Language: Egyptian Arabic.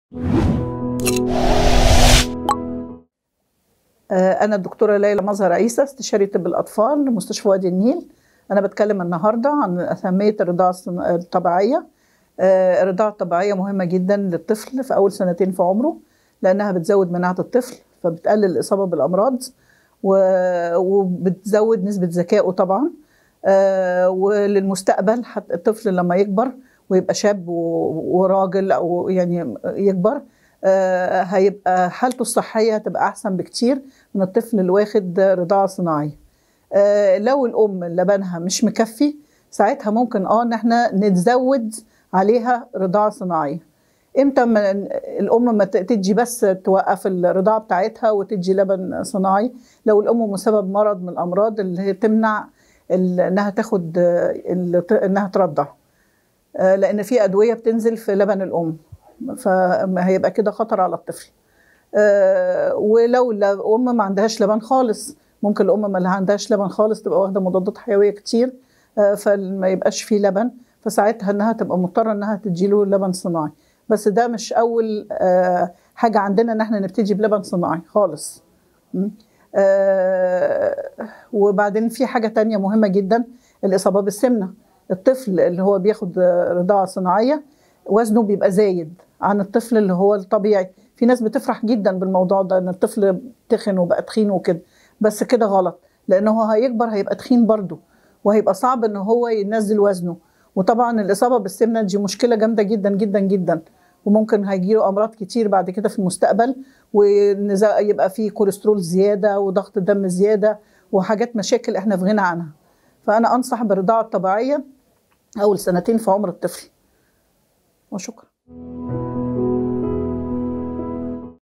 أنا الدكتورة ليلى مظهر عيسى استشاري طب الأطفال لمستشفى وادي النيل أنا بتكلم النهاردة عن أهمية الرضاعة الطبيعية الرضاعة الطبيعية مهمة جدا للطفل في أول سنتين في عمره لأنها بتزود مناعة الطفل فبتقلل الإصابة بالأمراض وبتزود نسبة ذكائه طبعا وللمستقبل حتى الطفل لما يكبر ويبقى شاب وراجل أو يعني يكبر آه هيبقى حالته الصحيه هتبقى احسن بكتير من الطفل اللي واخد رضاعه صناعيه آه لو الام لبنها مش مكفي ساعتها ممكن اه ان احنا نتزود عليها رضاعه صناعيه امتى ما الام ما تدي بس توقف الرضاعه بتاعتها وتدي لبن صناعي لو الام بسبب مرض من الامراض اللي هي تمنع انها تاخد انها ترضع آه لان في ادويه بتنزل في لبن الام فهيبقى كده خطر على الطفل أه ولو الام ما عندهاش لبن خالص ممكن الام ما عندهاش لبن خالص تبقى واخده مضادات حيويه كتير أه فما يبقاش فيه لبن فساعتها انها تبقى مضطره انها تديله لبن صناعي بس ده مش اول أه حاجه عندنا ان احنا نبتدي بلبن صناعي خالص وبعدين في حاجه تانية مهمه جدا الاصابه بالسمنه الطفل اللي هو بياخد رضاعه صناعيه وزنه بيبقى زايد عن الطفل اللي هو الطبيعي في ناس بتفرح جدا بالموضوع ده ان الطفل تخن وبقى تخين وكده بس كده غلط لان هو هيكبر هيبقى تخين برضه وهيبقى صعب ان هو ينزل وزنه وطبعا الاصابه بالسمنه دي مشكله جامده جدا جدا جدا وممكن هيجيله امراض كتير بعد كده في المستقبل ويبقى في كوليسترول زياده وضغط دم زياده وحاجات مشاكل احنا في غنى عنها فانا انصح بالرضاعه الطبيعيه اول سنتين في عمر الطفل وشكرا